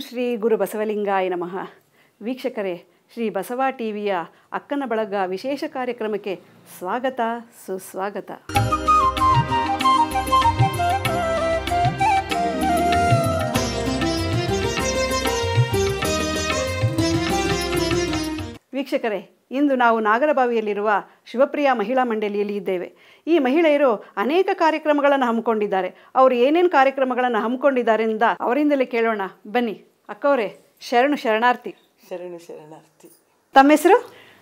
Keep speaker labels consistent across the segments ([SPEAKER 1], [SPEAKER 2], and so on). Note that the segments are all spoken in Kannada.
[SPEAKER 1] ಶ್ರೀ ಗುರು ಬಸವಲಿಂಗಾಯ ನಮಃ ವೀಕ್ಷಕರೇ ಶ್ರೀ ಬಸವ ಟಿವಿಯ ಅಕ್ಕನ ಬಳಗ ವಿಶೇಷ ಕಾರ್ಯಕ್ರಮಕ್ಕೆ ಸ್ವಾಗತ ಸುಸ್ವಾಗತ ವೀಕ್ಷಕರೇ ಇಂದು ನಾವು ನಾಗರಬಾವಿಯಲ್ಲಿರುವ ಶಿವಪ್ರಿಯ ಮಹಿಳಾ ಮಂಡಳಿಯಲ್ಲಿ ಇದ್ದೇವೆ ಈ ಮಹಿಳೆಯರು ಅನೇಕ ಕಾರ್ಯಕ್ರಮಗಳನ್ನು ಹಮ್ಮಿಕೊಂಡಿದ್ದಾರೆ ಅವರು ಏನೇನು ಕಾರ್ಯಕ್ರಮಗಳನ್ನು ಹಮ್ಮಿಕೊಂಡಿದ್ದಾರೆ ಅಂತ ಅವರಿಂದಲೇ ಕೇಳೋಣ ಬನ್ನಿ ಅಕ್ಕವರೇ ಶರಣು ಶರಣಾರ್ಥಿ
[SPEAKER 2] ಶರಣು ಶರಣಾರ್ಥಿ
[SPEAKER 1] ತಮ್ಮ ಹೆಸರು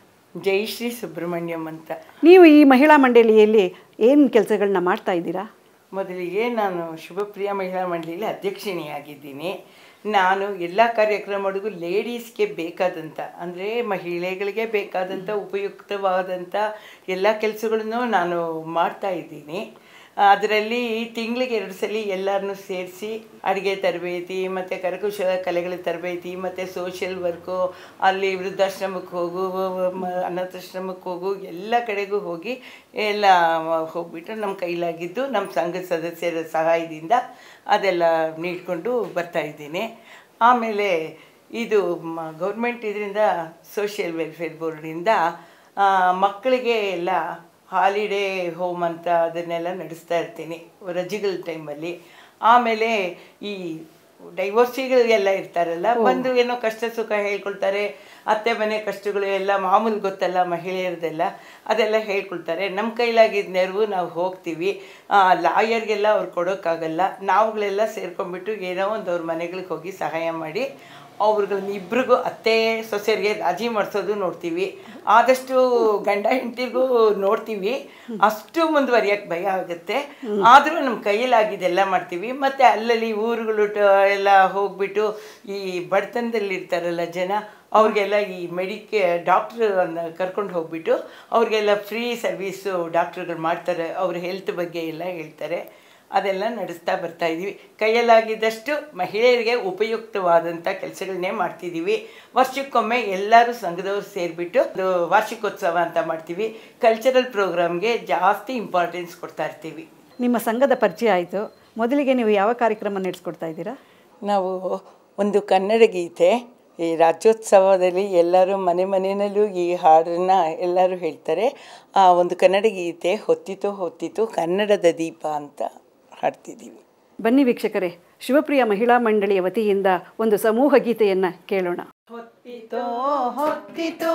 [SPEAKER 2] ಜಯಶ್ರೀ ಸುಬ್ರಹ್ಮಣ್ಯಂ ಅಂತ
[SPEAKER 1] ನೀವು ಈ ಮಹಿಳಾ ಮಂಡಳಿಯಲ್ಲಿ ಏನು ಕೆಲಸಗಳನ್ನ ಮಾಡ್ತಾ ಇದ್ದೀರಾ
[SPEAKER 2] ಮೊದಲಿಗೆ ನಾನು ಶುಭಪ್ರಿಯ ಮಹಿಳಾ ಮಂಡಳಿಯಲ್ಲಿ ಅಧ್ಯಕ್ಷಿಣಿಯಾಗಿದ್ದೀನಿ ನಾನು ಎಲ್ಲ ಕಾರ್ಯಕ್ರಮಗಳಿಗೂ ಲೇಡೀಸ್ಗೆ ಬೇಕಾದಂಥ ಅಂದರೆ ಮಹಿಳೆಗಳಿಗೆ ಬೇಕಾದಂಥ ಉಪಯುಕ್ತವಾದಂಥ ಎಲ್ಲ ಕೆಲಸಗಳನ್ನು ನಾನು ಮಾಡ್ತಾ ಇದ್ದೀನಿ ಅದರಲ್ಲಿ ತಿಂಗಳಿಗೆ ಎರಡು ಸಲ ಎಲ್ಲರನ್ನೂ ಸೇರಿಸಿ ಅಡುಗೆ ತರಬೇತಿ ಮತ್ತು ಕರಕುಶಲ ಕಲೆಗಳ ತರಬೇತಿ ಮತ್ತು ಸೋಷಿಯಲ್ ವರ್ಕು ಅಲ್ಲಿ ವೃದ್ಧಾಶ್ರಮಕ್ಕೆ ಹೋಗು ಮ- ಅನಾಥಾಶ್ರಮಕ್ಕೆ ಹೋಗು ಎಲ್ಲ ಕಡೆಗೂ ಹೋಗಿ ಎಲ್ಲ ಹೋಗ್ಬಿಟ್ಟು ನಮ್ಮ ಕೈಲಾಗಿದ್ದು ನಮ್ಮ ಸಂಘದ ಸದಸ್ಯರ ಸಹಾಯದಿಂದ ಅದೆಲ್ಲ ನೀಡ್ಕೊಂಡು ಬರ್ತಾ ಇದ್ದೀನಿ ಆಮೇಲೆ ಇದು ಗೌರ್ಮೆಂಟ್ ಇದರಿಂದ ಸೋಷಿಯಲ್ ವೆಲ್ಫೇರ್ ಬೋರ್ಡಿಂದ ಆ, ಮಕ್ಕಳಿಗೆ ಎಲ್ಲ ಹಾಲಿಡೇ ಹೋಮ್ ಅಂತ ಅದನ್ನೆಲ್ಲ ನಡೆಸ್ತಾ ಇರ್ತೀನಿ ರಜೆಗಳ ಟೈಮಲ್ಲಿ ಆಮೇಲೆ ಈ ಡೈವೋರ್ಸಿಗಳು ಎಲ್ಲ ಇರ್ತಾರಲ್ಲ ಬಂದು ಏನೋ ಕಷ್ಟ ಸುಖ ಹೇಳ್ಕೊಳ್ತಾರೆ ಅತ್ತೆ ಮನೆ ಕಷ್ಟಗಳು ಎಲ್ಲ ಮಾಮೂಲು ಗೊತ್ತಲ್ಲ ಮಹಿಳೆಯರದೆಲ್ಲ ಅದೆಲ್ಲ ಹೇಳ್ಕೊಳ್ತಾರೆ ನಮ್ಮ ಕೈಲಾಗಿದ್ದ ನೆರವು ನಾವು ಹೋಗ್ತೀವಿ ಲಾಯರ್ಗೆಲ್ಲ ಅವ್ರು ಕೊಡೋಕ್ಕಾಗಲ್ಲ ನಾವುಗಳೆಲ್ಲ ಸೇರ್ಕೊಂಡ್ಬಿಟ್ಟು ಏನೋ ಒಂದು ಅವ್ರ ಮನೆಗಳಿಗೆ ಹೋಗಿ ಸಹಾಯ ಮಾಡಿ ಅವ್ರುಗಳನ್ನ ಇಬ್ರಿಗೂ ಅತ್ತೆ ಸೊಸೆಯರಿಗೆ ರಾಜಿ ಮಾಡಿಸೋದು ನೋಡ್ತೀವಿ ಆದಷ್ಟು ಗಂಡ ಹೆಂಡತಿಗೂ ನೋಡ್ತೀವಿ ಅಷ್ಟು ಮುಂದುವರಿಯಕ್ಕೆ ಭಯ ಆಗುತ್ತೆ ಆದರೂ ನಮ್ಮ ಕೈಯಲ್ಲಾಗಿದ್ದೆಲ್ಲ ಮಾಡ್ತೀವಿ ಮತ್ತು ಅಲ್ಲಲ್ಲಿ ಊರುಗಳು ಟ- ಎಲ್ಲ ಹೋಗ್ಬಿಟ್ಟು ಈ ಬಡತನದಲ್ಲಿ ಇರ್ತಾರಲ್ಲ ಜನ ಅವ್ರಿಗೆಲ್ಲ ಈ ಮೆಡಿಕೆ ಡಾಕ್ಟ್ರ್ ಕರ್ಕೊಂಡು ಹೋಗ್ಬಿಟ್ಟು ಅವ್ರಿಗೆಲ್ಲ ಫ್ರೀ ಸರ್ವೀಸು ಡಾಕ್ಟ್ರುಗಳು ಮಾಡ್ತಾರೆ ಅವ್ರ ಹೆಲ್ತ್ ಬಗ್ಗೆ ಎಲ್ಲ ಹೇಳ್ತಾರೆ ಅದೆಲ್ಲ ನಡೆಸ್ತಾ ಬರ್ತಾ ಇದ್ದೀವಿ ಕೈಯಲ್ಲಾಗಿದ್ದಷ್ಟು ಮಹಿಳೆಯರಿಗೆ ಉಪಯುಕ್ತವಾದಂಥ ಕೆಲಸಗಳನ್ನೇ ಮಾಡ್ತಿದ್ದೀವಿ ವರ್ಷಕ್ಕೊಮ್ಮೆ ಎಲ್ಲರೂ ಸಂಘದವ್ರು ಸೇರಿಬಿಟ್ಟು ಒಂದು ವಾರ್ಷಿಕೋತ್ಸವ ಅಂತ ಮಾಡ್ತೀವಿ ಕಲ್ಚರಲ್ ಪ್ರೋಗ್ರಾಮ್ಗೆ ಜಾಸ್ತಿ ಇಂಪಾರ್ಟೆನ್ಸ್ ಕೊಡ್ತಾ ಇರ್ತೀವಿ
[SPEAKER 1] ನಿಮ್ಮ ಸಂಘದ ಪರಿಚಯ ಆಯಿತು ಮೊದಲಿಗೆ ನೀವು ಯಾವ ಕಾರ್ಯಕ್ರಮ ನಡೆಸ್ಕೊಡ್ತಾ ಇದ್ದೀರಾ
[SPEAKER 2] ನಾವು ಒಂದು ಕನ್ನಡ ಗೀತೆ ಈ ರಾಜ್ಯೋತ್ಸವದಲ್ಲಿ ಎಲ್ಲರೂ ಮನೆ ಮನೆಯಲ್ಲೂ ಈ ಹಾಡನ್ನು ಎಲ್ಲರೂ ಹೇಳ್ತಾರೆ ಆ ಒಂದು ಕನ್ನಡ ಗೀತೆ ಹೊತ್ತಿತು ಹೊತ್ತಿತು ಕನ್ನಡದ ದೀಪ ಅಂತ ಹಾಡ್ತಿದ್ದೀವಿ
[SPEAKER 1] ಬನ್ನಿ ವೀಕ್ಷಕರೇ ಶಿವಪ್ರಿಯ ಮಹಿಳಾ ಮಂಡಳಿಯ ವತಿಯಿಂದ ಒಂದು ಸಮೂಹ ಗೀತೆಯನ್ನು ಕೇಳೋಣ
[SPEAKER 2] ಹೊತ್ತಿತೋ ಹೊತ್ತಿತೋ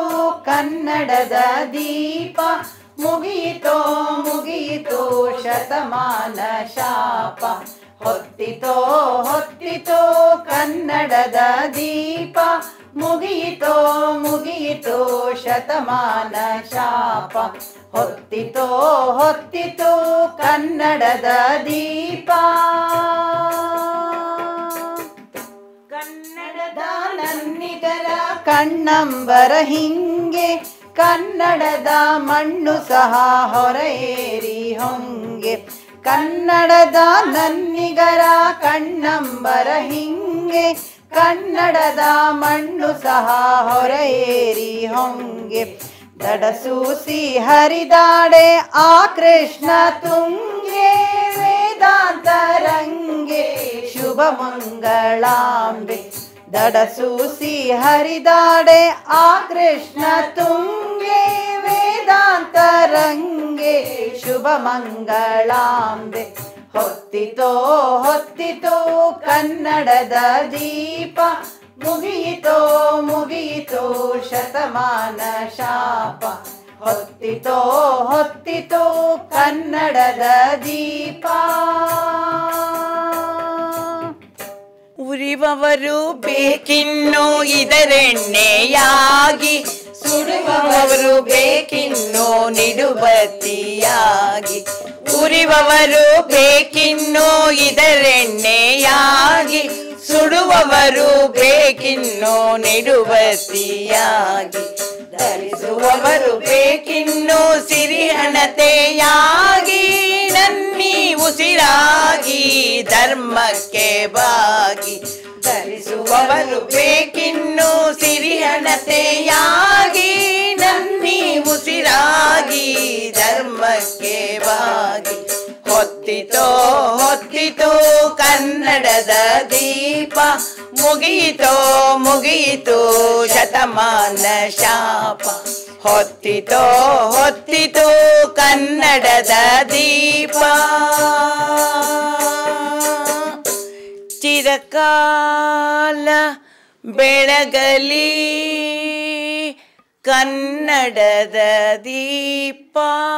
[SPEAKER 2] ಕನ್ನಡದ ದೀಪ ಮುಗಿಯಿತೋ ಮುಗಿಯಿತೋ ಶತಮಾನ ಶಾಪ ಹೊತ್ತಿತೋ ಹೊತ್ತಿತೋ ಕನ್ನಡದ ದೀಪ ಮುಗಿಯಿತೋ ಮುಗಿಯಿತೋ ಶತಮಾನ ಶಾಪ ಹೊತ್ತಿತೋ ಹೊತ್ತಿತೋ ಕನ್ನಡದ ದೀಪ ಕನ್ನಡದ ನನ್ನಿಗರ ಕಣ್ಣಂಬರ ಹಿಂಗೆ ಕನ್ನಡದ ಮಣ್ಣು ಸಹ ಹೊರೆಯೇರಿ ಹೊಂಗೆ ಕನ್ನಡದ ನನ್ನಿಗರ ಕಣ್ಣಂಬರ ಹಿಂಗೆ ಕನ್ನಡದ ಮಣ್ಣು ಸಹ ಹೊರೆಯೇರಿ ಹೊಂಗೆ ದಡಸೂಸಿ ಹರಿದಾಡೆ ಆ ಕೃಷ್ಣ ತುಂಗೆ ವೇದಾಂತ ರಂಗೆ ಶುಭ ಮಂಗಳಾಂಬೆ ದಡಸೂಸಿ ಹರಿದಾಡೆ ಆ ಕೃಷ್ಣ ತುಂಗೆ ವೇದಾಂತ ರಂಗೆ ಶುಭ ಮಂಗಳಾಂಬೆ ಹೊತ್ತಿತೋ ಹೊತ್ತಿತೋ ಕನ್ನಡದ ದೀಪ ಮುಗಿಯಿತೋ ಮುಗಿಯಿತೋ ಶತಮಾನ ಶಾಪ ಹೊತ್ತಿತೋ ಹೊತ್ತಿತೋ ಕನ್ನಡದ ದೀಪ ಉರಿಬವರು ಬೇಕಿನ್ನು ಇದರೆಣ್ಣೆಯಾಗಿ ಸುಡುವವರು ಬೇಕಿನ್ನು ನಿಡುಬತ್ತಿಯಾಗಿ ಉರಿಬವರು ಬೇಕಿನ್ನು ಇದರೆಣ್ಣೆಯಾಗಿ ಸುಡುವವರು ಬೇಕಿನ್ನು ನಿಡುಬತ್ತಿಯಾಗಿ ಧರಿಸುವವರು ಬೇಕಿನ್ನು ಸಿರಿಹಣತೆಯಾಗಿ ನನ್ನಿ ಉಸಿರಾಗಿ ಧರ್ಮಕ್ಕೆ ಬಾಗಿ ಧರಿಸುವವರು ಬೇಕಿನ್ನು ಸಿರಿಹಣತೆಯಾಗಿ ನನ್ನಿ ಉಸಿರಾಗಿ ಧರ್ಮಕ್ಕೆ ಬಾಗಿ ಹೊತ್ತಿತೋ ಹೊತ್ತಿತೋ ಕ ಕನ್ನಡದ ದೀಪ ಮುಗಿಯಿತೋ ಮುಗಿಯಿತೋ ಶತಮಾನ ಶಾಪ ಹೊತ್ತಿತೋ ಹೊತ್ತಿತೋ ಕನ್ನಡದ ದೀಪ ಚಿರಕಾಲ ಬೆಳಗಲಿ ಕನ್ನಡದ ದೀಪ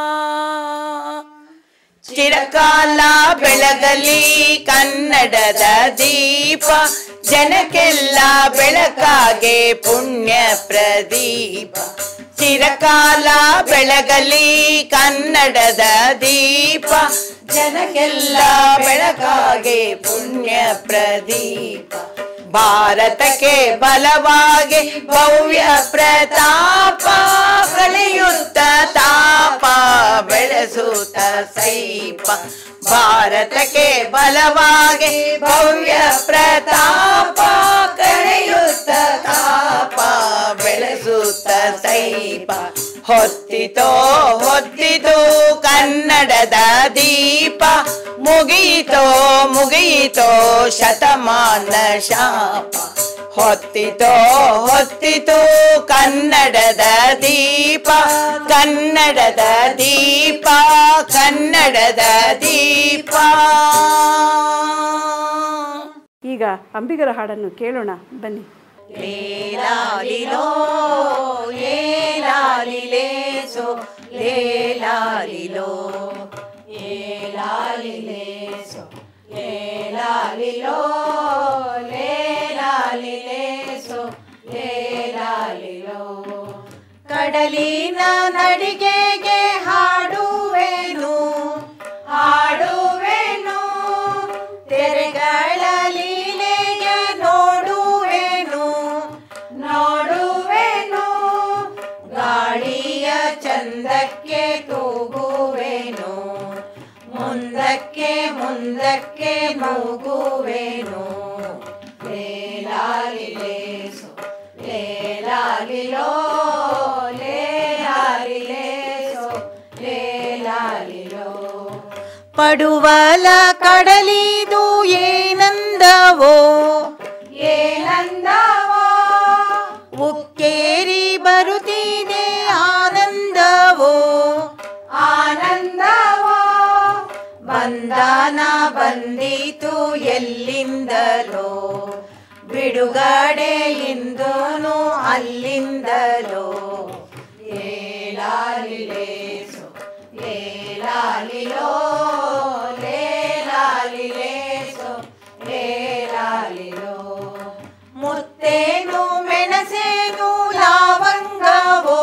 [SPEAKER 2] ಚಿರಕಾಲ ಬೆಳಗಲಿ ಕನ್ನಡದ ದೀಪ ಜನಕ್ಕೆಲ್ಲ ಬೆಳಕಾಗೆ ಪುಣ್ಯ ಪ್ರದೀಪ ಚಿರಕಾಲ ಬೆಳಗಲಿ ಕನ್ನಡದ ದೀಪ ಜನಕ್ಕೆಲ್ಲ ಬೆಳಕಾಗೆ ಪುಣ್ಯ ಪ್ರದೀಪ ಭಾರತಕ್ಕೆ ಬಲವಾಗಿ ಭವ್ಯ ಪ್ರತಾಪ ಕಳೆಯುತ್ತ ತಾಪ ಬೆಳೆಸುತ್ತ ಸೈಪ ಭಾರತಕ್ಕೆ ಬಲವಾಗಿ ಭವ್ಯ ಪ್ರತಾಪ ಕಳೆಯುತ್ತ ತಾಪ ಬೆಳೆಸುತ್ತ ಸೈಪ ಹೊತ್ತಿತೋ ಹೊತ್ತಿತು ಕನ್ನಡದ ದೀಪ ಮುಗಿಯಿತೋ ಮುಗಿಯಿತೋ ಶತಮಾನ ಶಾಪ ಹೊತ್ತಿತೋ ಹೊತ್ತಿತು ಕನ್ನಡದ ದೀಪ ಕನ್ನಡದ ದೀಪ ಕನ್ನಡದ ದೀಪ
[SPEAKER 1] ಈಗ ಅಂಬಿಗರ ಹಾಡನ್ನು ಕೇಳೋಣ ಬನ್ನಿ
[SPEAKER 2] ಲೇಲಾಲಿಲೋ ಏಲಾಲಿಲೇಸೋ ಲೇಲಾಲಿಲೋ ಏಲಾಲಿಲೇಸೋ ಲೇಲಾಲಿಲೋ ಲೇಲಾಲಿಲೇಸೋ ಲೇಲಾಲಿಲೋ ಕಡಲಿನ ನಡಿಗೆಗೆ ಹಾಡುವೆನು ಹಾಡುವೆನು ತೆರೆಗಳ ಲೀಲೆಗೆ ನೋಡುವೆನು ನೋಡುವೆನು ಗಾಳಿಯ ಚಂದಕ್ಕೆ ತೂಗುವೆನು ಮುಂದಕ್ಕೆ ಮುಂದಕ್ಕೆ ನೂಗುವೆನು ಲೇಲಾಲಿಲೇಸು ಲೇಲಾಲಿಲೋ ಲೇಲಾಲಿಲೇಸೋ ಲೇಲಾಲಿಲೋ ಪಡುವಲ ಕಡಲಿದು ಏನಂದವೋ ಏನಂದವೋ ಉಕ್ಕೇರಿ ಬರುತ್ತಿದೆ ಆನಂದವೋ ಆನಂದವೋ ಬಂಧನ ಬಂದಿತು ಎಲ್ಲಿಂದಲೋ ಬಿಡುಗಡೆ ಇಂದೂನು ಅಲ್ಲಿಂದಲೋ ಏಲಾಲಿಲೇಸು ಲೇಲಾಲಿಲೋ ಲೇಲಾಲಿಲೇಸೋ ಲೇಲಾಲಿಲೋ ಮುತ್ತೇನು ಮೆಣಸೇನು ಲಾವಂಗವೋ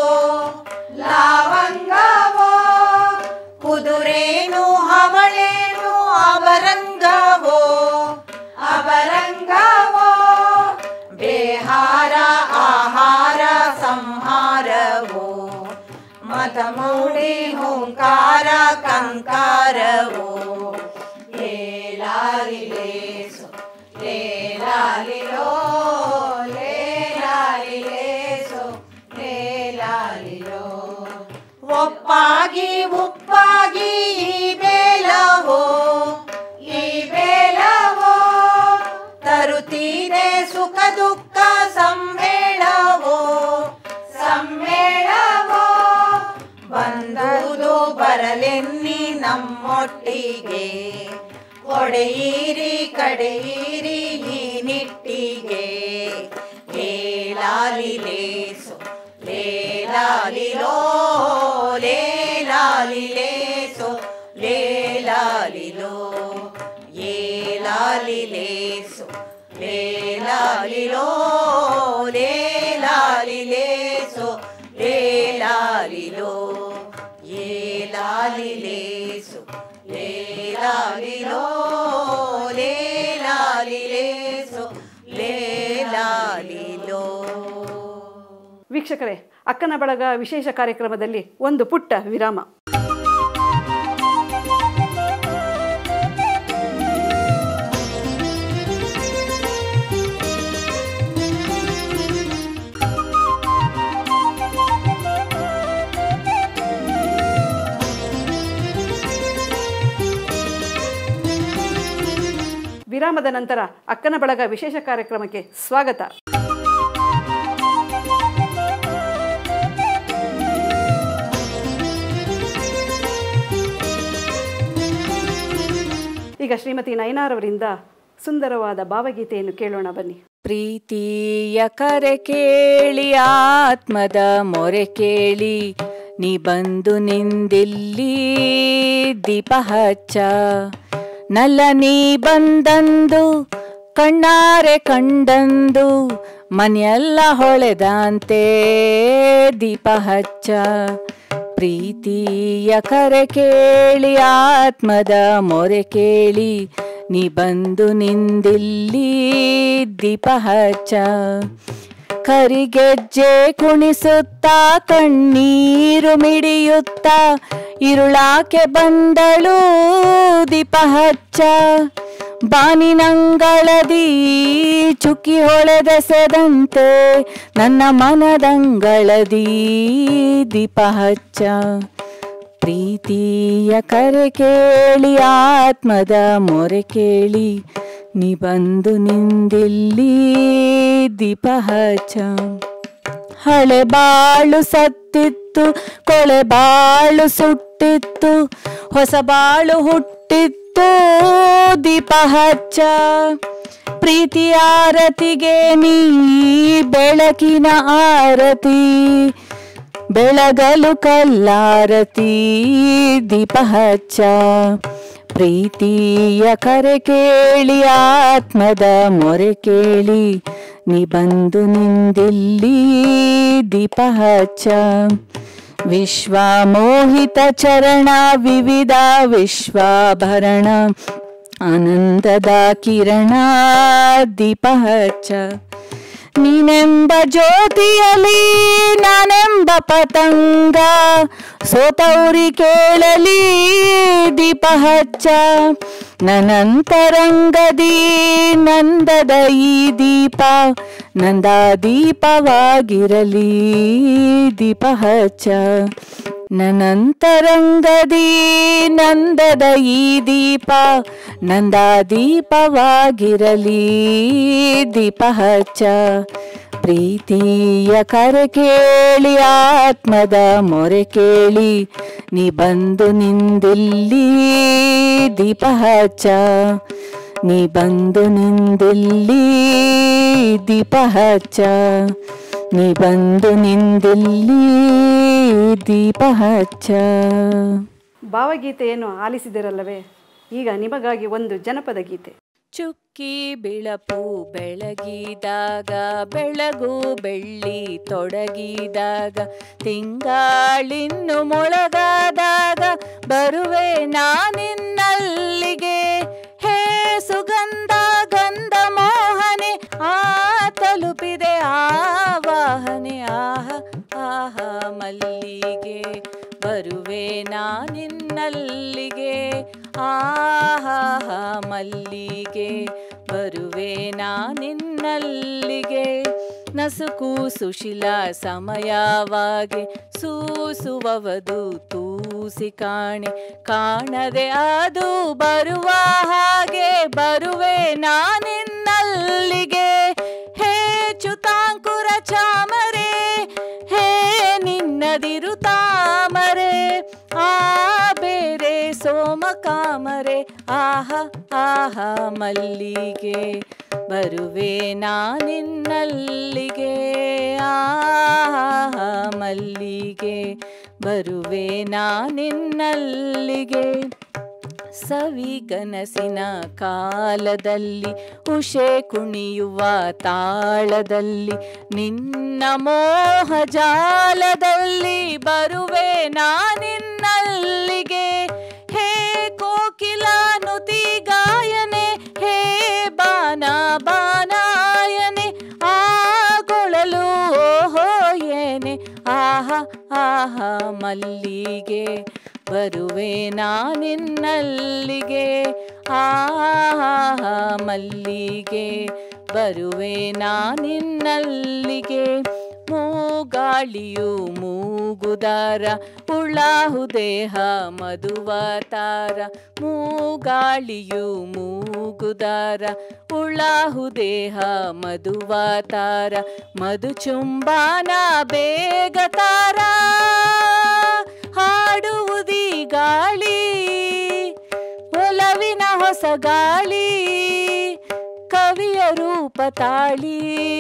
[SPEAKER 2] ಲಾವಂಗವೋ ಕುದುರೇನು ಹವಳೇನು ಅಬರಂಗವೋ ಅಬರಂಗವೋ ಬೇಹಾರ ಆಹಾರ ಸಂಹಾರವೋ ಮತ ಮೂಡಿ ಹುಂಕಾರ ಕಂಕಾರವೋ ಲೇಲಾಲಿಲೇಸು ಲೇಲಾಲಿಲೋ ಲೇಲಾಲಿಲೇಸು ಲೇಲಾಲಿಲೋ ಒಪ್ಪಾಗಿ ಉಪ್ಪಾಗಿ ಈ ಬೇಲವೋ ಈ ಬೇಲವೋ ತರುತ್ತೀದೆ ಸುಖ ದುಃಖ ಸಮ್ಮೇಳವೋ ಸಮ್ಮೇಳವೋ ಬಂದುದು ಬರಲೆನ್ನಿ ನಮ್ಮೊಟ್ಟಿಗೆ ಒಡೆಯಿರಿ ಕಡೆಯಿರಿ ಈ ನಿಟ್ಟಿಗೆ ಲೇಲಾಲಿಲೇಸು ಲೇಲಾಲಿಲೋ ಲೇಲಾಲಿಲೇಸು ಲೇಲಾಲಿಲೋ ಏಲಾಲಿಲೇಸು ಲೇಲಾಲಿಲೋ ಲೇಲಾಲಿಲೇಸು ಲೇಲಾಲಿಲೋ ಏಲಾಲಿಲೇಸು ಲೇಲಾಲಿಲೋ ಲೇಲಾಲಿಲೇಸು ಲೇಲಾಲಿಲೋ
[SPEAKER 1] ವೀಕ್ಷಕರೇ ಅಕ್ಕನ ಬಳಗ ವಿಶೇಷ ಕಾರ್ಯಕ್ರಮದಲ್ಲಿ ಒಂದು ಪುಟ್ಟ ವಿರಾಮ ವಿರಾಮದ ನಂತರ ಅಕ್ಕನ ಬಳಗ ವಿಶೇಷ ಕಾರ್ಯಕ್ರಮಕ್ಕೆ ಸ್ವಾಗತ ಈಗ ಶ್ರೀಮತಿ ನಯನಾರವರಿಂದ ಸುಂದರವಾದ ಭಾವಗೀತೆಯನ್ನು ಕೇಳೋಣ ಬನ್ನಿ
[SPEAKER 3] ಪ್ರೀತಿಯ ಕರೆ ಕೇಳಿ ಆತ್ಮದ ಮೊರೆ ಕೇಳಿ ನೀ ಬಂದು ನಿಂದಿಲ್ಲಿ ದೀಪ ಹಚ್ಚ ನಲ್ಲ ನೀ ಬಂದಂದು ಕಣ್ಣಾರೆ ಕಂಡಂದು ಮನೆಯೆಲ್ಲ ಹೊಳೆದಂತೆ ದೀಪ ಹಚ್ಚ ಪ್ರೀತಿಯ ಕರೆ ಕೇಳಿ ಆತ್ಮದ ಮೊರೆ ಕೇಳಿ ನೀ ಬಂದು ನಿಂದಿಲ್ಲಿ ದೀಪ ಹಚ್ಚ ಕರಿಗೆಜ್ಜೆ ಕುಣಿಸುತ್ತಾ ಕಣ್ಣೀರು ಮಿಡಿಯುತ್ತಾ ಇರುಳಾಕೆ ಬಂದಳು ದೀಪ ಹಚ್ಚ ಬಾನಿನಂಗಳದಿ ಚುಕ್ಕಿ ಹೊಳೆದೆಸೆದಂತೆ ನನ್ನ ಮನದಂಗಳದಿ ದೀಪ ಹಚ್ಚ ಪ್ರೀತಿಯ ಕರೆ ಕೇಳಿ ಆತ್ಮದ ಮೊರೆ ಕೇಳಿ ನೀ ಬಂದು ನಿಂದಿಲ್ಲಿ ದೀಪ ಹಚ್ಚ ಹಳೆ ಬಾಳು ಸತ್ತಿತ್ತು ಕೊಳೆ ಬಾಳು ಸುಟ್ಟಿತ್ತು ಹೊಸ ಬಾಳು ಹುಟ್ಟಿತ್ತು ದೀಪ ಹಚ್ಚ ಪ್ರೀತಿ ಆರತಿಗೆ ನೀ ಬೆಳಕಿನ ಆರತಿ ಬೆಳಗಲು ಕಲ್ಲಾರತಿ ದೀಪ ಹಚ್ಚ ಪ್ರೀತಿಯ ಕರೆ ಕೇಳಿ ಆತ್ಮದ ಮೊರೆ ಕೇಳಿ ನೀ ಬಂದು ನಿಂದಿಲ್ಲಿ ದೀಪ ಹಚ್ಚ ವಿಶ್ವ ಮೋಹಿತ ಚರಣ ವಿವಿಧ ವಿಶ್ವಾಭರಣ ಆನಂದದ ಕಿರಣ ದೀಪ ಹಚ್ಚ ನೀನೆಂಬ ಜ್ಯೋತಿಯಲಿ ನಾನೆಂಬ ಪತಂಗ ಸೋತೌರಿ ಕೇಳಲಿ ದೀಪ ಹಚ್ಚ ನನಂತರಂಗದಿ ನಂದದ ಈ ದೀಪ ನಂದ ದೀಪವಾಗಿರಲಿ ದೀಪ ಹಚ್ಚ ನನಂತರಂಗದಿ ನಂದದ ಈ ದೀಪ ನಂದ ದೀಪವಾಗಿರಲಿ ದೀಪ ಹಚ್ಚ ಪ್ರೀತಿಯ ಕರೆ ಕೇಳಿ ಆತ್ಮದ ಮೊರೆ ಕೇಳಿ ನೀ ಬಂದು ನಿಂದಿಲ್ಲಿ ದೀಪ ಹಚ್ಚ ನೀ ಬಂದು ನಿಂದಿಲ್ಲಿ ದೀಪ ಹಚ್ಚ ನೀ ಬಂದು ನಿಂದಿಲ್ಲಿ ದೀಪ ಹಚ್ಚ
[SPEAKER 1] ಭಾವಗೀತೆಯನ್ನು ಆಲಿಸಿದಿರಲ್ಲವೇ ಈಗ ನಿಮಗಾಗಿ ಒಂದು ಜನಪದ ಗೀತೆ
[SPEAKER 3] ಚುಕ್ಕಿ ಬಿಳಪು ಬೆಳಗಿದಾಗ ಬೆಳಗು ಬೆಳ್ಳಿ ತೊಡಗಿದಾಗ ತಿಂಗಳಿನ್ನು ಮೊಳಗಾದಾಗ ಬರುವೆ ನಾನಿನ್ನಲ್ಲಿಗೆ ಹೇ ಸುಗಂಧ ಗಂಧ ಮೋಹನೆ ಆ ತಲುಪಿದೆ ಆವಾಹನೆ ಆಹ ಆಹ ಮಲ್ಲಿಗೆ ಬರುವೆ ನಾನಿನ್ನಲ್ಲಿಗೆ ಆಹ ಮಲ್ಲಿಗೆ ಬರುವೆ ನಾನಿನ್ನಲ್ಲಿಗೆ ನಸುಕು ಸುಶೀಲ ಸಮಯವಾಗಿ ಸೂಸುವವದು ತೂಸಿ ಕಾಣೆ ಕಾಣದೆ ಅದು ಬರುವ ಹಾಗೆ ಬರುವೆ ನಾನಿನ್ನಲ್ಲಿಗೆ ಹೇ ಚ್ಯುತಾಂಕುರ ಚಾಮರೆ ಹೇ ನಿನ್ನದಿರು ತಾಮರೆ ಆ ಬೇರೆ ಸೋಮ ಕಾಮರೆ ಆಹ ಆಹ ಮಲ್ಲಿಗೆ ಬರುವೆ ನಾನಿನ್ನಲ್ಲಿಗೆ ಆಹ ಮಲ್ಲಿಗೆ ಬರುವೆ ನಾನಿನ್ನಲ್ಲಿಗೆ ಸವಿಗನಸಿನ ಕಾಲದಲ್ಲಿ ಉಷೆ ಕುಣಿಯುವ ತಾಳದಲ್ಲಿ ನಿನ್ನ ಮೋಹ ಜಾಲದಲ್ಲಿ ಬರುವೆ ನಾನಿನ್ನಲ್ಲಿಗೆ ಹೇ ಕೋಕಿಲ ನುತಿ ಗಾಯನೆ ಹೇ ಬಾನ ಬಾನಾಯನೆ ಆಗೊಳಲು ಓಹೋ ಏನೆ ಆಹ ಆಹ ಮಲ್ಲಿಗೆ ಬರುವೆ ನಾನಿನ್ನಲ್ಲಿಗೆ ಆಹ ಮಲ್ಲಿಗೆ ಬರುವೆ ನಾನಿನ್ನಲ್ಲಿಗೆ ಮೂಗು ಮೂಗಾಳಿಯು ಮೂಗುದಾರ ಉಳಾಹು ದೇಹ ಮಧುವತಾರ ಮೂಗಾಳಿಯು ಮೂಗುದಾರ ಉಳಾಹು ದೇಹ ಮಧುವತಾರ ಮಧುಚುಂಬಾನ ಬೇಗತಾರ ಹಾಡುವುದಿ ಗಾಳಿ ಒಲವಿನ ಹೊಸ ಗಾಳಿ ಕವಿಯ ರೂಪ ತಾಳಿ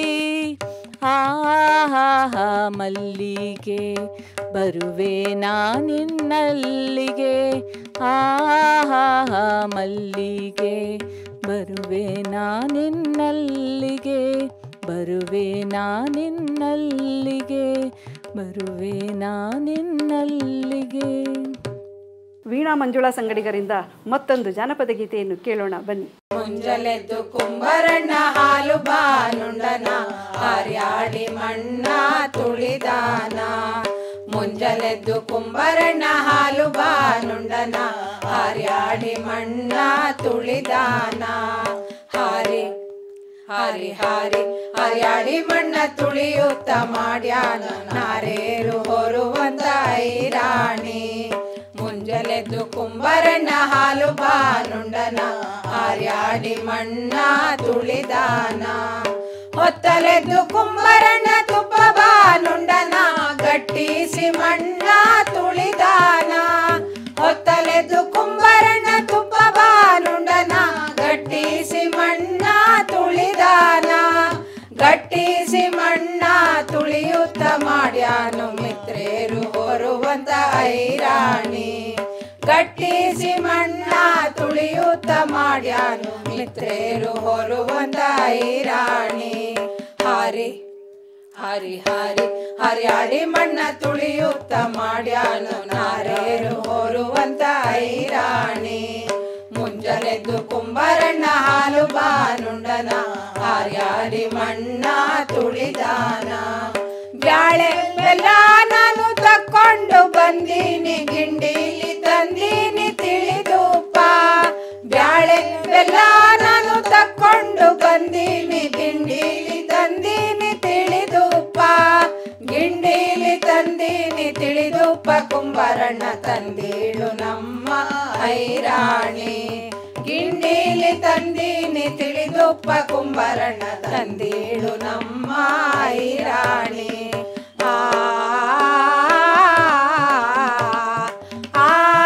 [SPEAKER 3] ಆಹಾ ಮಲ್ಲಿಗೆ ಬರುವೆ ನಾನಿನ್ನಲ್ಲಿಗೆ ಆಹಾ ಮಲ್ಲಿಗೆ ಬರುವೆ ನಾನಿನ್ನಲ್ಲಿಗೆ ಬರುವೆ ನಾನಿನ್ನಲ್ಲಿಗೆ ಬರುವೆ ನಾನಿನ್ನಲ್ಲಿಗೆ
[SPEAKER 1] ವೀಣಾ ಮಂಜುಳಾ ಸಂಗಡಿಗರಿಂದ ಮತ್ತೊಂದು ಜಾನಪದ ಗೀತೆಯನ್ನು ಕೇಳೋಣ ಬನ್ನಿ
[SPEAKER 4] ಮುಂಜಲೆದ್ದು ಕುಂಬರಣ್ಣ ಹಾಲು ಬಾನುಂಡನ ಹಾರ್ಯಾಡಿ ಮಣ್ಣ ತುಳಿದಾನ ಮುಂಜಲೆದ್ದು ಕುಂಬರಣ್ಣ ಹಾಲು ಬಾನುಂಡನ ಹಾರ್ಯಾಡಿ ಮಣ್ಣ ತುಳಿದಾನ ಹಾರಿ ಹಾರಿ ಹಾರಿ ಹರಿಯಾಡಿ ಮಣ್ಣ ತುಳಿಯುತ್ತ ಮಾಡ್ಯಾನ ನಾರೇರು ಹೊರುವಂತ ಐರಾಣಿ ಮುಂಜಲೆದ್ದು ಕುಂಬರಣ್ಣ ಹಾಲು ಬಾನುಂಡನ ಹಾರ್ಯಾಡಿ ಮಣ್ಣ ತುಳಿದಾನ ಹೊತ್ತಲೆದ್ದು ಕುಂಬರಣ್ಣ ತುಪ್ಪ ಬಾನುಂಡನ ಗಟ್ಟಿಸಿ ಮಣ್ಣ ತುಳಿದಾನ ಹೊತ್ತಲೆದ್ದು ಕುಂಬರಣ್ಣ ತುಪ್ಪ ಬಾನುಂಡನ ಗಟ್ಟಿಸಿ ಮಣ್ಣ ತುಳಿದಾನ ಗಟ್ಟಿಸಿ ಮಣ್ಣ ತುಳಿಯುತ್ತ ಮಾಡ್ಯಾನು ಮಿತ್ರೇರು ಹೊರುವಂತ ಐರಾಣಿ ಗಟ್ಟಿಸಿ ಮಣ್ಣ ತುಳಿಯುತ್ತ ಮಾಡ್ಯಾನು ಮಿತ್ರೇರು ಹೊರುವಂತ ಐರಾಣಿ ಹಾರಿ ಹರಿ ಹರಿ ಹರಿಯಾಡಿ ಮಣ್ಣ ತುಳಿಯುತ್ತ ಮಾಡ್ಯಾನು ನಾರೇರು ಹೊರುವಂತ ಐರಾಣಿ ಮುಂಜಲೆದ್ದು ಕುಂಬರಣ್ಣ ಹಾಲು ಬಾನುಂಡನ ಹಾರ್ಯಾಡಿ ಮಣ್ಣ ತುಳಿದಾನ ಬ್ಯಾಳೆ ಬೆಲ್ಲ ನಾನು ತಕ್ಕೊಂಡು ಬಂದೀನಿ ಗಿಂಡಿಲಿ ತಂದೀನಿ ತಿಳಿದುಪ್ಪ ಬ್ಯಾಳೆ ಬೆಲ್ಲ ನಾನು ತಕ್ಕೊಂಡು ಬಂದೀನಿ ಗಿಂಡಿಲಿ ತಂದೀನಿ ತಿಳಿದುಪ್ಪ ಗಿಂಡಿಲಿ ತಂದೀನಿ ತಿಳಿದುಪ್ಪ ಕುಂಬರಣ್ಣ ತಂದೀಳು ನಮ್ಮ ಐರಾಣಿ ಗಿಂಡಿಲಿ ತಂದೀನಿ ತಿಳಿದುಪ್ಪ ಕುಂಬರಣ್ಣ ತಂದೀಳು ನಮ್ಮ ಐರಾಣಿ ಆ ಆ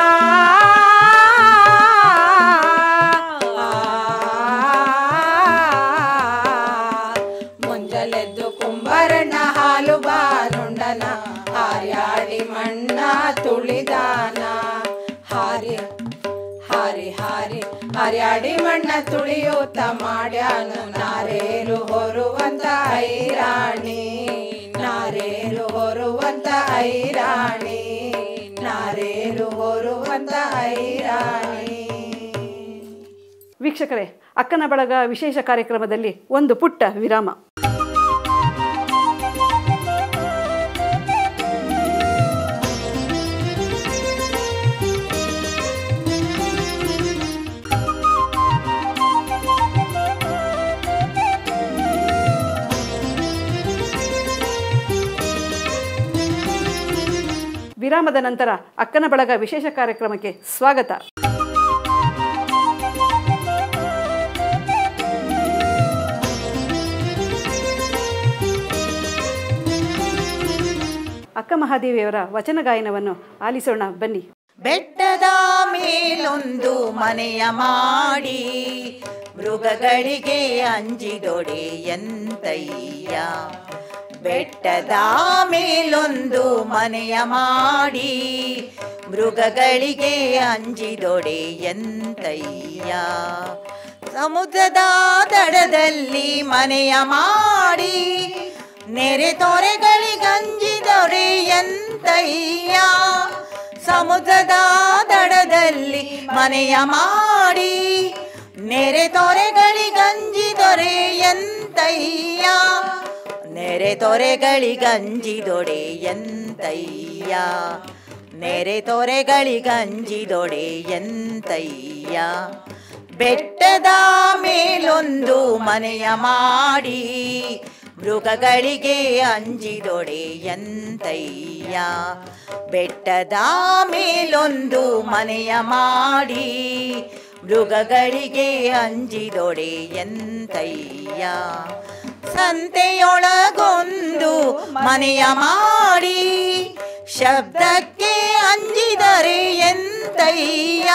[SPEAKER 4] ಮುಂಜಲೆದ್ದು ಕುಂಬರಣ್ಣ ಹಾಲು ಬಾನುಂಡನ ಹಾರ್ಯಾಡಿ ಮಣ್ಣ ತುಳಿದಾನ ಹಾರಿ ಹಾರಿ ಹಾರಿ ಹರ್ಯಾಡಿ ಮಣ್ಣ ತುಳಿಯುತ್ತ ಮಾಡ್ಯಾನು ನಾರೇರು ಹೊರುವಂತ ಐರಾಣಿ ನಾರೇರು ಹೊರುವಂತ ಐರಾಣಿ ನಾರೇರು ಹೊರುವಂತ ಐರಾಣಿ
[SPEAKER 1] ವೀಕ್ಷಕರೇ ಅಕ್ಕನ ಬಳಗ ವಿಶೇಷ ಕಾರ್ಯಕ್ರಮದಲ್ಲಿ ಒಂದು ಪುಟ್ಟ ವಿರಾಮ ವಿರಾಮದ ನಂತರ ಅಕ್ಕನ ಬಳಗ ವಿಶೇಷ ಕಾರ್ಯಕ್ರಮಕ್ಕೆ ಸ್ವಾಗತ ಅಕ್ಕ ಮಹಾದೇವಿಯವರ ವಚನ ಗಾಯನವನ್ನು ಆಲಿಸೋಣ ಬನ್ನಿ
[SPEAKER 5] ಬೆಟ್ಟದ ಮೇಲೊಂದು ಮನೆಯ ಮಾಡಿ ಮೃಗಗಳಿಗೆ ಅಂಜಿದೊಡೆ ಎಂತಯ್ಯ ಬೆಟ್ಟದ ಮೇಲೊಂದು ಮನೆಯ ಮಾಡಿ ಮೃಗಗಳಿಗೆ ಅಂಜಿದೊಡೆ ಎಂತಯ್ಯ ಸಮುದ್ರದ ದಡದಲ್ಲಿ ಮನೆಯ ಮಾಡಿ ನೆರೆ ತೊರೆಗಳಿಗಂಜಿದೊರೆ ಎಂತಯ್ಯ ಸಮುದ್ರದ ದಡದಲ್ಲಿ ಮನೆಯ ಮಾಡಿ ನೆರೆ ತೊರೆಗಳಿಗಂಜಿದೊರೆ ಎಂತಯ್ಯ ನೆರೆ ತೊರೆಗಳಿಗಂಜಿದೊಡೆ ಎಂತಯ್ಯ ನೆರೆ ತೊರೆಗಳಿಗಂಜಿದೊಡೆ ಎಂತಯ್ಯ ಬೆಟ್ಟದ ಮೇಲೊಂದು ಮನೆಯ ಮಾಡಿ ಮೃಗಗಳಿಗೆ ಅಂಜಿದೊಡೆ ಎಂತಯ್ಯ ಬೆಟ್ಟದ ಮೇಲೊಂದು ಮನೆಯ ಮಾಡಿ ಮೃಗಗಳಿಗೆ ಅಂಜಿದೊಡೆ ಎಂತಯ್ಯ ಸಂತೆಯೊಳಗೊಂದು ಮನೆಯ ಮಾಡಿ ಶಬ್ದಕ್ಕೆ ಅಂಜಿದರೆ ಎಂತಯ್ಯ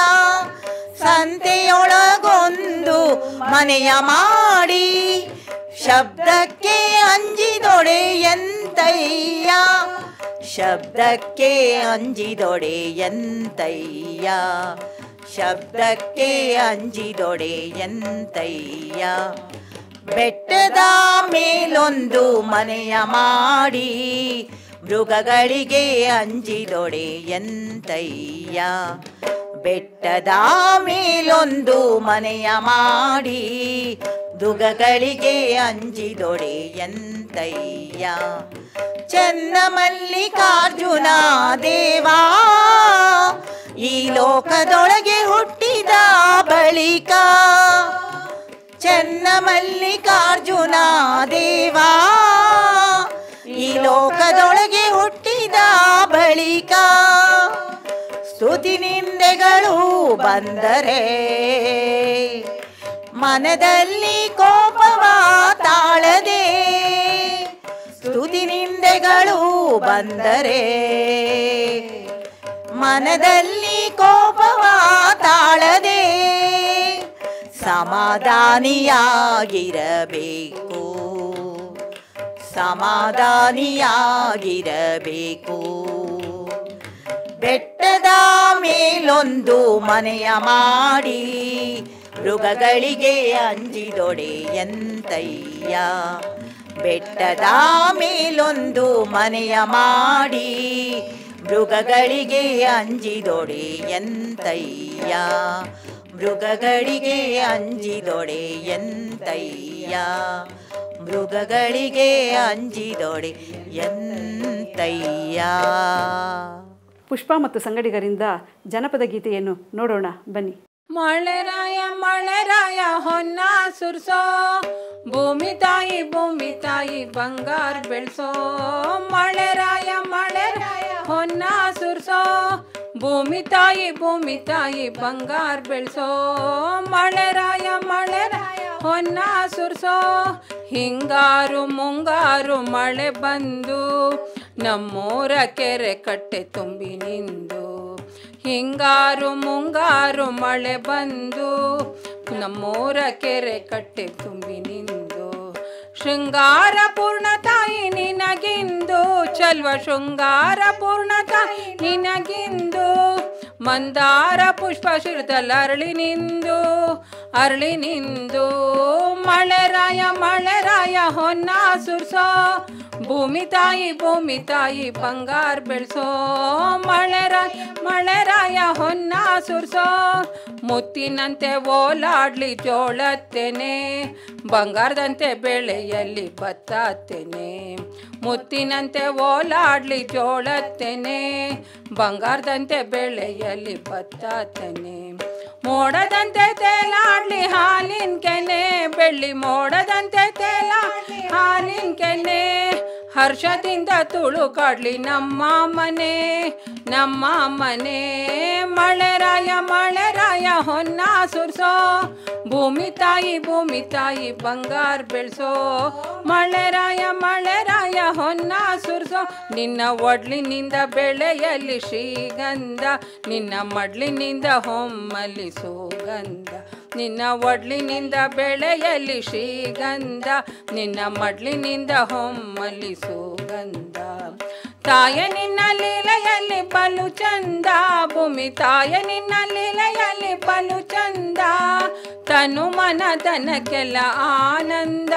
[SPEAKER 5] ಸಂತೆಯೊಳಗೊಂದು ಮನೆಯ ಮಾಡಿ ಶಬ್ದಕ್ಕೆ ಅಂಜಿದೊಡೆ ಎಂತಯ್ಯ ಶಬ್ದಕ್ಕೆ ಅಂಜಿದೊಡೆ ಎಂತಯ್ಯ ಶಬ್ದಕ್ಕೆ ಅಂಜಿದೊಡೆ ಎಂತಯ್ಯ ಬೆಟ್ಟದ ಮೇಲೊಂದು ಮನೆಯ ಮಾಡಿ ಮೃಗಗಳಿಗೆ ಅಂಜಿದೊಡೆ ಎಂತಯ್ಯ ಬೆಟ್ಟದ ಮೇಲೊಂದು ಮನೆಯ ಮಾಡಿ ದುಗಗಳಿಗೆ ಅಂಜಿದೊಡೆ ಎಂತಯ್ಯ ಚನ್ನ ಮಲ್ಲಿಕಾರ್ಜುನ ದೇವಾ ಈ ಲೋಕದೊಳಗೆ ಹುಟ್ಟಿದ ಬಳಿಕ ಚನ್ನ ಮಲ್ಲಿಕಾರ್ಜುನ ದೇವಾ ಈ ಲೋಕದೊಳಗೆ ಹುಟ್ಟಿದ ಬಳಿಕ ಸ್ತುತಿ ನಿಂದೆಗಳು ಬಂದರೆ ಮನದಲ್ಲಿ ಕೋಪವ ತಾಳದೆ ಸ್ತುತಿ ನಿಂದೆಗಳು ಬಂದರೆ ಮನದಲ್ಲಿ ಕೋಪವ ತಾಳದೆ ಸಮಾಧಾನಿಯಾಗಿರಬೇಕು ಸಮಾಧಾನಿಯಾಗಿರಬೇಕು ಬೆಟ್ಟದ ಮೇಲೊಂದು ಮನೆಯ ಮಾಡಿ ಮೃಗಗಳಿಗೆ ಅಂಜಿದೊಡೆ ಎಂತಯ್ಯ ಬೆಟ್ಟದ ಮೇಲೊಂದು ಮನೆಯ ಮಾಡಿ ಮೃಗಗಳಿಗೆ ಅಂಜಿದೊಡೆ ಎಂತಯ್ಯ ಮೃಗಗಳಿಗೆ ಅಂಜಿದೊಡೆ ಎಂತಯ್ಯ ಮೃಗಗಳಿಗೆ ಅಂಜಿದೊಡೆ ಎಂತಯ್ಯ
[SPEAKER 1] ಪುಷ್ಪ ಮತ್ತು ಸಂಗಡಿಗರಿಂದ ಜನಪದ ಗೀತೆಯನ್ನು ನೋಡೋಣ ಬನ್ನಿ
[SPEAKER 4] ಮಳೆರಾಯ ಮಳೆರಾಯ ಹೊನ್ನ ಸುರ್ಸೋ ಭೂಮಿ ತಾಯಿ ಭೂಮಿ ತಾಯಿ ಬಂಗಾರ ಬೆಳ್ಸೋ ಮಳೆರಾಯ ಮಳೆರಾಯ ಹೊನ್ನ ಸುರ್ಸೋ ಭೂಮಿ ತಾಯಿ ಭೂಮಿ ತಾಯಿ ಬಂಗಾರ ಬೆಳ್ಸೋ ಮಳೆರಾಯ ಮಳೆರಾಯ ಹೊನ್ನ ಸುರ್ಸೋ ಹಿಂಗಾರು ಮುಂಗಾರು ಮಳೆ ಬಂದು ನಮ್ಮೂರ ಕೆರೆ ಕಟ್ಟೆ ತುಂಬಿ ನಿಂದು ಹಿಂಗಾರು ಮುಂಗಾರು ಮಳೆ ಬಂದು ನಮ್ಮೂರ ಕೆರೆ ಕಟ್ಟೆ ತುಂಬಿ ನಿಂದು ಶೃಂಗಾರ ಪೂರ್ಣ ತಾಯಿ ನಿನಗಿಂದು ಚಲ್ವ ಶೃಂಗಾರ ಪೂರ್ಣ ತಾಯಿ ನಿನಗಿಂದು ಮಂದಾರ ಪುಷ್ಪ ಶಿರದಲ್ಲಿ ಅರಳಿ ನಿಂದು ಅರಳಿ ನಿಂದು ಮಳೆರಾಯ ಮಳೆರಾಯ ಹೊನ್ನ ಸುರ್ಸೋ ಭೂಮಿ ತಾಯಿ ಭೂಮಿ ತಾಯಿ ಬಂಗಾರ ಬೆಳ್ಸೋ ಮಳೆರಾಯ ಮಳೆರಾಯ ಹೊನ್ನ ಸುರ್ಸೋ ಮುತ್ತಿನಂತೆ ಓಲಾಡ್ಲಿ ಜೋಳತ್ತೇನೆ ಬಂಗಾರದಂತೆ ಬೆಳೆಯಲ್ಲಿ ಬತ್ತಾತ್ತೇನೆ ಮುತ್ತಿನಂತೆ ಓಲಾಡ್ಲಿ ಜೋಳತ್ತೇನೆ ಬಂಗಾರದಂತೆ ಬೆಳೆಯಲ್ಲಿ ಬತ್ತಾತ್ತೇನೆ ಮೋಡದಂತೆ ತೇಲಾಡ್ಲಿ ಹಾಲಿನ ಕೆನೆ ಬೆಳ್ಳಿ ಮೋಡದಂತೆ ತೇಲಾಡ್ಲಿ ಹಾಲಿನ ಕೆನೆ ಹರ್ಷದಿಂದ ತುಳುಕಾಡ್ಲಿ ನಮ್ಮ ಮನೆ ನಮ್ಮ ಮನೆ ಮಳೆರಾಯ ಮಳೆರಾಯ ಹೊನ್ನ ಸುರ್ಸೋ ಭೂಮಿ ತಾಯಿ ಭೂಮಿ ತಾಯಿ ಬಂಗಾರ ಬೆಳ್ಸೋ ಮಳೆರಾಯ ಮಳೆರಾಯ ಹೊನ್ನ ಸುರ್ಸೋ ನಿನ್ನ ಒಡ್ಲಿನಿಂದ ಬೆಳೆಯಲ್ಲಿ ಶ್ರೀಗಂಧ ನಿನ್ನ ಮಡ್ಲಿನಿಂದ ಹೊಮ್ಮಲಿ ಸುಗಂಧ ನಿನ್ನ ಒಡ್ಲಿನಿಂದ ಬೆಳೆಯಲ್ಲಿ ಶ್ರೀಗಂಧ ನಿನ್ನ ಮಡ್ಲಿನಿಂದ ಹೊಮ್ಮಲಿ ಸುಗಂಧ ತಾಯ ನಿನ್ನ ಲೀಲೆಯಲ್ಲಿ ಬಲು ಚಂದ ಭೂಮಿ ತಾಯ ನಿನ್ನ ಲೀಲೆಯಲ್ಲಿ ಬಲು ಚಂದ ತನು ಮನ ತನಕ್ಕೆಲ್ಲ ಆನಂದ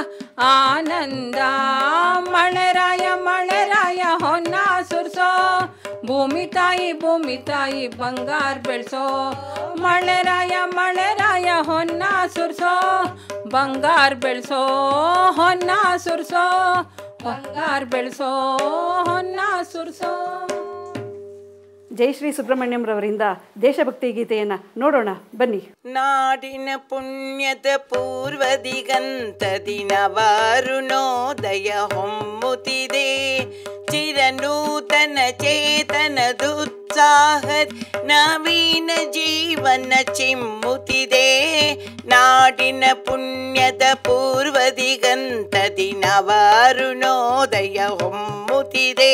[SPEAKER 4] ಆನಂದ ಮಳೆರಾಯ ಮಳೆರಾಯ ಹೊನ್ನ ಸುರ್ಸೋ ಭೂಮಿ ತಾಯಿ ಭೂಮಿ ತಾಯಿ ಬಂಗಾರ ಬೆಳ್ಸೋ ಮಳೆರಾಯ ಮಳೆರಾಯ ಹೊನ್ನ ಸುರ್ಸೋ ಬಂಗಾರ ಬೆಳ್ಸೋ ಹೊನ್ನ ಸುರ್ಸೋ ಬಂಗಾರ ಬೆಳ್ಸೋ ಹೊನ್ನ ಸುರ್ಸೋ
[SPEAKER 1] ಜಯಶ್ರೀ ಸುಬ್ರಹ್ಮಣ್ಯಂರವರಿಂದ ದೇಶಭಕ್ತಿ ಗೀತೆಯನ್ನು ನೋಡೋಣ ಬನ್ನಿ
[SPEAKER 2] ನಾಡಿನ ಪುಣ್ಯದ ಪೂರ್ವದಿಗಂತದಿ ನವಾರುಣೋದಯ ಹೊಮ್ಮುತ್ತಿದೆ ಚಿರನೂತನ ಚೇತನದುತ್ಸಾಹ ನವೀನ ಜೀವನ ಚಿಮ್ಮುತ್ತಿದೆ ನಾಡಿನ ಪುಣ್ಯದ ಪೂರ್ವದಿಗಂತದಿ ನವಾರುಣೋದಯ ಹೊಮ್ಮುತ್ತಿದೆ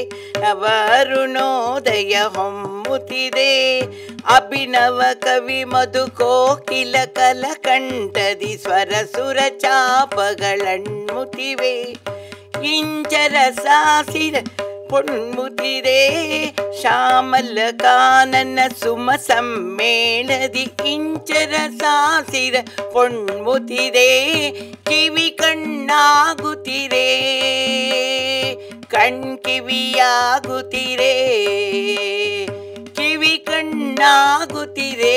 [SPEAKER 2] ನವಾರುಣೋದಯ ಹೊಮ್ಮುತ್ತಿದೆ ಅಭಿನವ ಕವಿ ಮಧು ಕೋಕಿಲ ಕಲಕಂಠದಿ ಸ್ವರ ಸುರ ಚಾಪಗಳನ್ಮುತಿವೆ ಇಂಚರ ಸಾಸಿರ ಪೊಣ್ಮುತಿರೆ ಶ್ಯಾಮಲ ಕಾನನ ಸುಮ ಸಮ್ಮೇಳದಿ ಇಂಚರ ಸಾಸಿರ ಪೊಣ್ಮುತಿರೆ ಕಿವಿ ಕಣ್ಣಾಗುತ್ತಿರೆ ಕಣ್ಕಿವಿಯಾಗುತ್ತಿರೆ ಕಿವಿ ಕಣ್ಣಾಗುತ್ತಿರೆ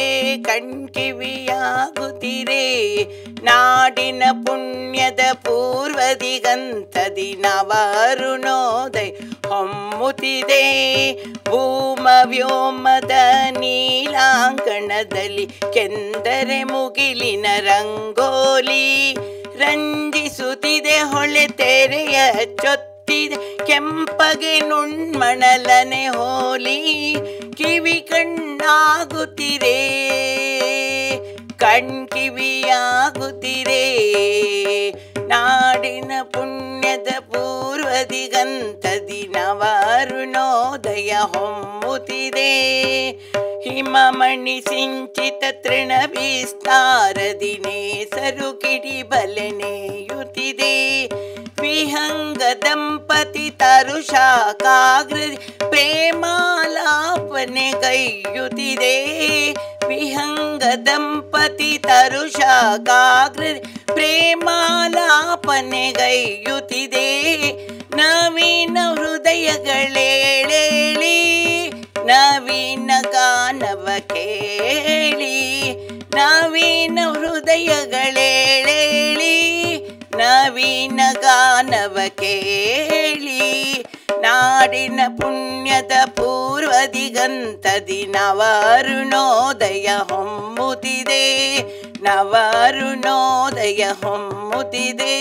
[SPEAKER 2] ಕಣ್ಕಿವಿಯಾಗುತ್ತಿರೆ ನಾಡಿನ ಪುಣ್ಯದ ಪೂರ್ವದಿಗಂತದಿ ನವರುಣೋದಯ ಹೊಮ್ಮುತ್ತಿದೆ ಭೂಮ ವ್ಯೋಮದ ನೀಲಾಂಕಣದಲ್ಲಿ ಕೆಂದರೆ ಮುಗಿಲಿನ ರಂಗೋಲಿ ರಂಜಿಸುತ್ತಿದೆ ಹೊಳೆ ತೆರೆಯ ಚೊತ್ತಿದೆ ಕೆಂಪಗೆ ನುಣ್ಮಣಲನೆ ಹೋಲಿ ಕಿವಿ ಕಣ್ಣಾಗುತ್ತಿರೆ ಕಣ್ಕಿವಿಯಾಗುತ್ತಿರೆ ನಾಡಿನ ಪುಣ್ಯದ ಪೂರ್ವದಿಗಂತದಿ ನವಾರುಣೋದಯ ಹೊಮ್ಮುತ್ತಿದೆ ಹಿಮಮಣಿ ಸಿಂಚಿತ ತೃಣ ವಿಸ್ತಾರದಿ ನೇಸರು ಕಿಡಿ ಬಲೆನೆಯುತ್ತಿದೆ ವಿಹಂಗ ದಂಪತಿ ತರು ಶಾಖಾಗ್ರದಿ ಪ್ರೇಮಾಲಾಪನೆ ಗೈಯುತ್ತಿದೆ ವಿಹಂಗ ದಂಪತಿ ತರು ಶಾಖಾಗ್ರದಿ ಪ್ರೇಮಾಲಾಪನೆ ಗೈಯುತ್ತಿದೆ ನವೀನ ಹೃದಯಗಳೇಳೇಳಿ ನವೀನ ಗಾನವ ಕೇಳಿ ನವೀನ ಹೃದಯಗಳೇಳೇಳಿ ನವೀನ ಗಾನವ ಕೇಳಿ ನಾಡಿನ ಪುಣ್ಯದ ಪೂರ್ವದಿಗಂತದಿ ನವರುಣೋದಯ ಹೊಮ್ಮುತ್ತಿದೆ ನವರುಣೋದಯ ಹೊಮ್ಮುತ್ತಿದೆ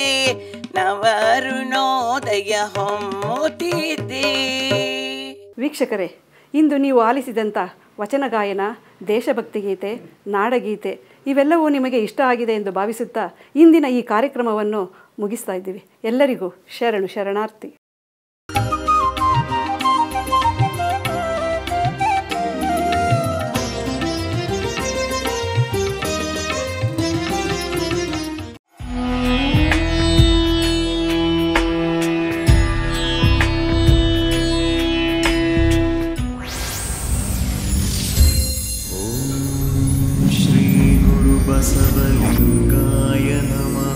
[SPEAKER 2] ನವರುಣೋದಯ ಹೊಮ್ಮುತ್ತಿದೆ
[SPEAKER 1] ವೀಕ್ಷಕರೇ ಇಂದು ನೀವು ಆಲಿಸಿದಂಥ ವಚನ ಗಾಯನ ದೇಶಭಕ್ತಿ ಗೀತೆ ನಾಡಗೀತೆ ಇವೆಲ್ಲವೂ ನಿಮಗೆ ಇಷ್ಟ ಆಗಿದೆ ಎಂದು ಭಾವಿಸುತ್ತಾ ಇಂದಿನ ಈ ಕಾರ್ಯಕ್ರಮವನ್ನು ಮುಗಿಸ್ತಾ ಇದ್ದೀವಿ ಎಲ್ಲರಿಗೂ ಶರಣು ಶರಣಾರ್ಥಿ
[SPEAKER 6] श्रीगुरुबसवलिङ्गाय नमः